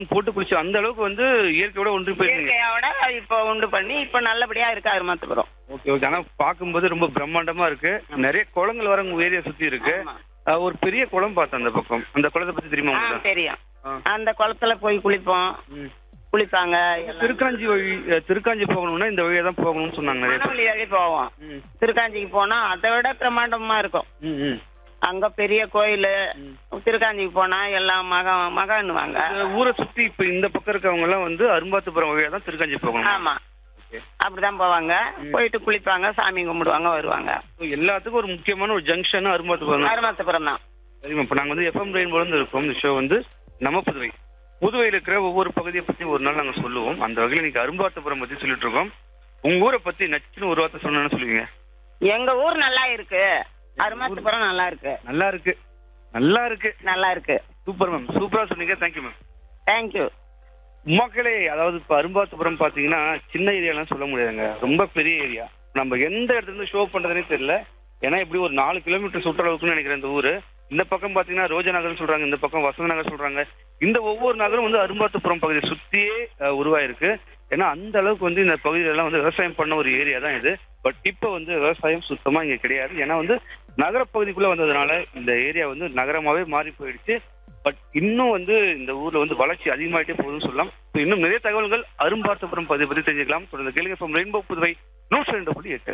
போட்டு குளிச்சு அந்த அளவுக்கு வந்து இயற்கையோட ஒன்றி போயிருக்கீங்க இயற்கையோட இப்போ உண்டு பண்ணி இப்போ நல்லபடியா இருக்கு அருமாத்துப்புறம் ஓகே ஓகே ஆனா பார்க்கும்போது ரொம்ப பிரம்மாண்டமா இருக்கு நிறைய குளங்கள் வர உங்க ஏரியா சுத்தி இருக்கு ஆமா. அஹ் ஒரு பெரிய குளம் பார்த்தேன் அந்த பக்கம் அந்த குளத்தை பத்தி தெரியுமா ஆ உங்களுக்கு தெரியும் ஆ. அந்த குளத்துல போய் குளிப்போம் ம். குளிப்பாங்க எல்லாம். திருக்காஞ்சி வழி அஹ் திருக்காஞ்சி போகணும்னா இந்த வழியா தான் போகணும்னு சொன்னாங்க நிறைய பேர் மணவெளி வழி போவோம் ம். திருக்காஞ்சிக்கு போனா அதை விட பிரம்மாண்டமா இருக்கும் ம், ம். அங்க பெரிய கோயில் திருக்காஞ்சிக்கு போனா எல்லாம் மக மகன்னுவாங்க இந்த ஊரை சுத்தி இப்ப இந்த பக்கம் இருக்கவங்க எல்லாம் வந்து அரும்பாத்துப்புறம் வழியா தான் திருக்காஞ்சி போகணும் ஆமா அப்படிதான் போவாங்க போயிட்டு குளிப்பாங்க சாமி கும்பிடுவாங்க வருவாங்க So, எல்லாத்துக்கும் ஒரு முக்கியமான ஒரு ஜங்ஷன் அரும்பாத்துப்புறம் தான் அருமாத்துப்புறம் தான் சரிம்மா இப்போ நாங்கள் வந்து எஃப்எம் ரெயின்போல இருந்து இருக்கோம் இந்த ஷோ வந்து நம்ம புதுவை புதுவையில் இருக்கிற ஒவ்வொரு பகுதியை பத்தி ஒரு நாள் நாங்கள் சொல்லுவோம் அந்த வகையில் இன்னைக்கு அரும்பாத்துப்புறம் பத்தி சொல்லிட்டு இருக்கோம் உங்க ஊரை பத்தி நச்சுன்னு ஒரு வார்த்தை சொன்னா சொல்லுவீங்க எங்க ஊர் நல்லா இருக்கு அருமாத்துப்புறம் நல்லா இருக்கு நல்லா இருக்கு நல்லா இருக்கு நல்லா இருக்கு சூப்பர் மேம் சூப்பரா சொன்னீங்க தேங்க்யூ மேம் தேங்க்யூ மக்களே அதாவது இப்போ அரும்பாத்துப்புறம் பார்த்தீங்கன்னா சின்ன ஏரியாலாம் சொல்ல முடியாதுங்க ரொம்ப பெரிய ஏரியா நம்ம எந்த இடத்துல இருந்து ஷோ பண்றதுனே தெரியல ஏன்னா இப்படி ஒரு நாலு கிலோமீட்டர் சுற்றளவுக்குன்னு நினைக்கிறேன் இந்த ஊரு இந்த பக்கம் பார்த்தீங்கன்னா ரோஜா நகர்னு சொல்றாங்க இந்த பக்கம் வசந்த நகர் சொல்றாங்க இந்த ஒவ்வொரு நகரும் வந்து அரும்பாத்துப்புறம் பகுதியை சுத்தியே அஹ், உருவாயிருக்கு ஏன்னா அந்த அளவுக்கு வந்து இந்த பகுதியில எல்லாம் வந்து விவசாயம் பண்ண ஒரு ஏரியா தான் இது பட் இப்போ வந்து விவசாயம் சுத்தமா இங்க கிடையாது ஏன்னா வந்து நகரப்பகுதிக்குள்ள வந்ததுனால இந்த ஏரியா வந்து நகரமாவே மாறி போயிடுச்சு பட் இன்னும் வந்து இந்த ஊர்ல வந்து வளர்ச்சி அதிகமாயிட்டே போகுதுன்னு சொல்லலாம் So, இன்னும் நிறைய தகவல்கள் அரும்பார்த்தபுரம் பகுதியை பத்தி தெரிஞ்சுக்கலாம் தொடர்ந்து கேளுங்க ஃப்ரம் ரெயின்போ புதுவை நூற்றி ரெண்டு புள்ளி எட்டு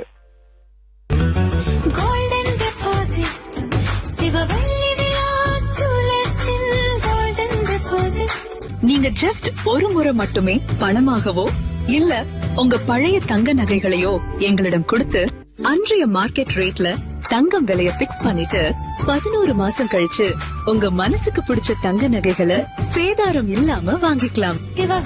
golden deposit சிவவள்ளி விலாஸ் ஜுவல்லர்ஸின் golden deposit நீங்க ஜஸ்ட் ஒரு முறை மட்டுமே பணமாகவோ இல்ல உங்க பழைய தங்க நகைகளையோ எங்களிடம் கொடுத்து அன்றைய மார்க்கெட் ரேட்ல தங்கம் விலைய பிக்ஸ் பண்ணிட்டு பதினோரு மாசம் கழிச்சு உங்க மனசுக்கு பிடிச்ச தங்க நகைகளை சேதாரம் இல்லாம வாங்கிக்கலாம் இவ